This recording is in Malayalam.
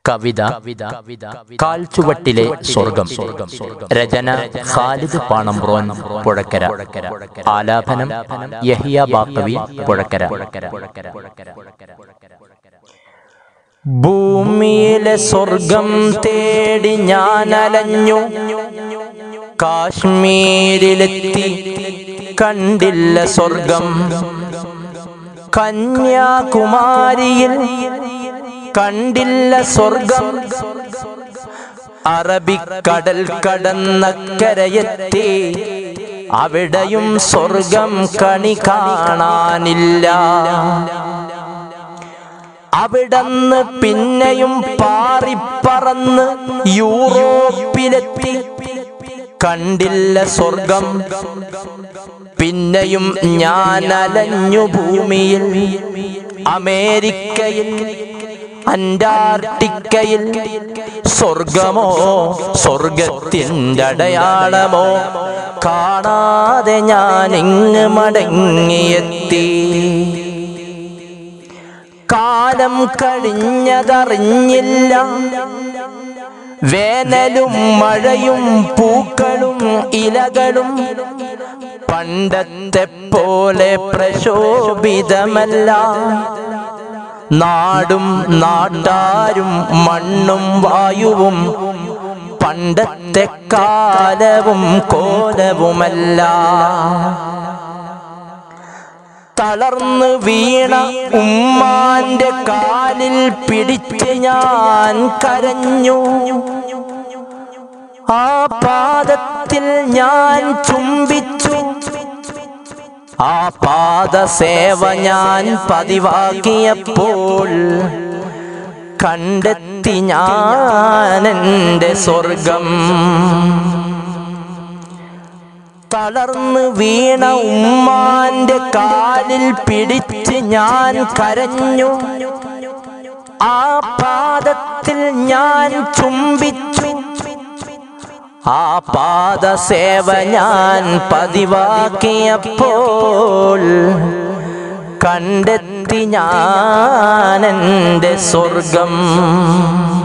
കവിത കാൽച്ചുവട്ടിലെ സ്വർഗം രചന ഖാലിദ് പാണമ്പ്രോൻ പുഴക്കര ആലാപനം യഹിയ ബാക്കവി പുഴക്കര ഭൂമിയിലെ സ്വർഗം തേടി ഞാൻ അലഞ്ഞു കാശ്മീരിലെത്തി കണ്ടില്ല സ്വർഗം കന്യാകുമാരിയിൽ കണ്ടില്ല സ്വർഗം അറബിക്കടൽ കടന്നക്കരയെത്തി അവിടെയും സ്വർഗം കണി കാണാനില്ല അവിടന്ന് പിന്നെയും പാറിപ്പറന്ന് യൂറോപ്പിലെത്തി കണ്ടില്ല സ്വർഗം പിന്നെയും ഞാൻ അലഞ്ഞു ഭൂമിയിൽ അമേരിക്കയിൽ അന്റാർട്ടിക്കയിൽ സ്വർഗമോ സ്വർഗത്തിൻ്റെ അടയാളമോ കാണാതെ ഞാൻ ഇങ്ങ് മടങ്ങിയെത്തി കാലം കഴിഞ്ഞതറിഞ്ഞില്ല വേനലും മഴയും പൂക്കളും ഇലകളും പണ്ടത്തെ പോലെ പ്രശോഭിതമല്ല നാടും നാട്ടാരും മണ്ണും വായുവും പണ്ടത്തെ കാലവും കോലവുമല്ല തളർന്ന് വീണ ഉമ്മാന്റെ കാലിൽ പിടിച്ച് ഞാൻ കരഞ്ഞു ആ പാദത്തിൽ ഞാൻ ചുംബിച്ചു ആ പാദസേവ ഞാൻ പതിവാക്കിയപ്പോൾ കണ്ടെത്തി ഞാൻ എൻ്റെ സ്വർഗം തളർന്ന് വീണ ഉമ്മാന്റെ കാലിൽ പിടിച്ച് ഞാൻ കരഞ്ഞു ആ പാദത്തിൽ ഞാൻ ചുംബിച്ചു ആ പാദസേവ ഞാൻ പതിവാക്കിയപ്പോൾ കണ്ടെത്തി ഞാൻ എൻ്റെ സ്വർഗം